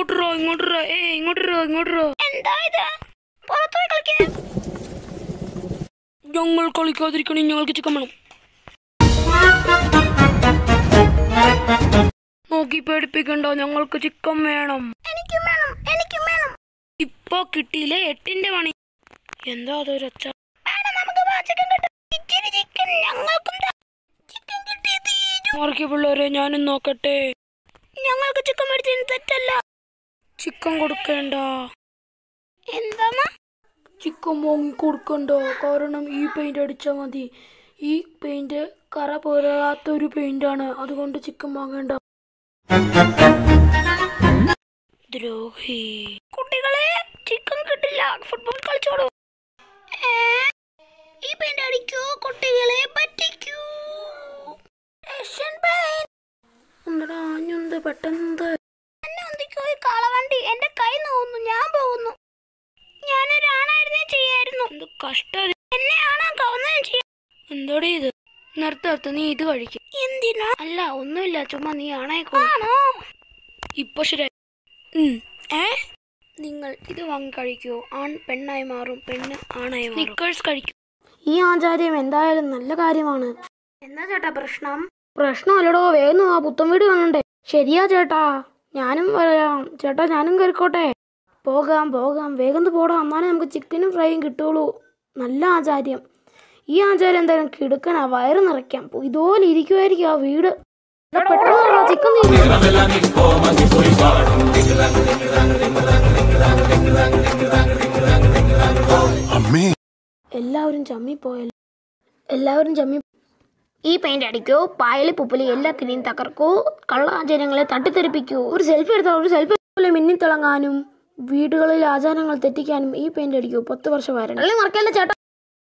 ഇങ്ങോട്ടിറോ ഇങ്ങോട്ടിറോ ഏ ഇങ്ങോട്ടിറോ ഇങ്ങോട്ടിറോ എന്താ ഇത് പുറത്തുപോയി കളിക്കാൻ ഞങ്ങൾ കളിക്കാതിരിക്കണേ ഞങ്ങൾക്ക് ചിക്കൻ വേണം നോക്കി പേടിപ്പിക്കണ്ട ഞങ്ങൾക്ക് ചിക്കൻ വേണം എനിക്കും വേണം എനിക്കും വേണം ഇപ്പൊ കിട്ടിയില്ലേ എട്ടിന്റെ പണി എന്താ അതൊരു ഒച്ച വേണം നമുക്ക് പാചകം കിട്ടും ഇച്ചിരി ചിക്കൻ ഞങ്ങൾക്കും താ. ചിക്കൻ കിട്ടിയ തീരും മാർക്കി പിള്ളേരെ ഞാനും നോക്കട്ടെ ഞങ്ങൾക്ക് ചിക്കൻ മേടിച്ചതിന് തെറ്റല്ല ചിക്കൻ കൊടുക്കേണ്ട എന്താ ചിക്കൻ വാങ്ങി കൊടുക്കണ്ട കാരണം ഈ പെയിന്റ് അടിച്ചാൽ മതി ഈ പെയിന്റ് കറ പോരാത്തൊരു പെയിന്റാണ് അതുകൊണ്ട് ചിക്കൻ വാങ്ങേണ്ട ദ്രോഹി കുട്ടികളെ ചിക്കൻ കിട്ടില്ല ഫുട്ബോൾ കളിച്ചോളൂ ഏ? ഈ പെയിന്റ് അടിക്കൂ കുട്ടികളെ പറ്റിക്കൂ ഏഷ്യൻ പെയിന്റ് എന്താ ആഞ്ഞുണ്ട് പെട്ടെന്ന് എന്നെ ഒന്നിക്കോ ഈ കാളവണ്ടി എന്റെ കൈ നോവുന്നു ഞാൻ പോകുന്നു ഞാനൊരു ആണായിരുന്നേ ചെയ്യായിരുന്നു എന്ത് കഷ്ടം എന്നെ ആണാക്കാം ഒന്നും ചെയ്യാം എന്താടി ഇത് നിർത്ത നിർത്ത നീ ഇത് കഴിക്കും എന്തിനാ അല്ല ഒന്നുമില്ല ചുമ്മാ നീ ആണായിക്കോ ആണോ ഇപ്പൊ ശരി ഉം. ഏ നിങ്ങൾ ഇത് വാങ്ങി കഴിക്കൂ ആൺ പെണ്ണായി മാറും പെണ്ണ് ആണായി മാറും നിക്കേഴ്സ് കഴിക്കൂ ഈ ആചാര്യം എന്തായാലും നല്ല കാര്യമാണ് എന്താ ചേട്ടാ പ്രശ്നം പ്രശ്നമല്ലടോ വേഗം ആ പുത്തൻ വീട് കാണണ്ടേ ശരിയാ ചേട്ടാ ഞാനും വരാം ചേട്ടാ ഞാനും കയറിക്കോട്ടെ പോകാം പോകാം വേഗം ഒന്ന് പോടാം എന്നാലേ നമുക്ക് ചിക്കനും ഫ്രൈയും കിട്ടുള്ളൂ നല്ല ആചാര്യം ഈ ആചാര്യം എന്തായാലും കിടുക്കനാ വയറ് നിറയ്ക്കാം ഇതുപോലെ ഇരിക്കുമായിരിക്കും ആ വീട് എടാ, പെട്ടെന്ന് ചിക്കൻ തീരും അമ്മേ എല്ലാവരും ചമ്മിപ്പോയല്ലോ എല്ലാവരും ചമ്മി ഈ പെയിന്റ് അടിക്കൂ പായല് പുപ്പലി എല്ലാത്തിനെയും തകർക്കൂ കള്ള ആചാരങ്ങളെ തട്ടിത്തെറിപ്പിക്കൂ ഒരു സെൽഫി എടുത്താൽ ഒരു സെൽഫി പോലെ മിന്നിത്തിളങ്ങാനും വീടുകളിൽ ആചാരങ്ങൾ തെറ്റിക്കാനും ഈ പെയിന്റ് അടിക്കൂ പത്ത് വർഷം വരണം മറക്കല്ലേ ചേട്ടാ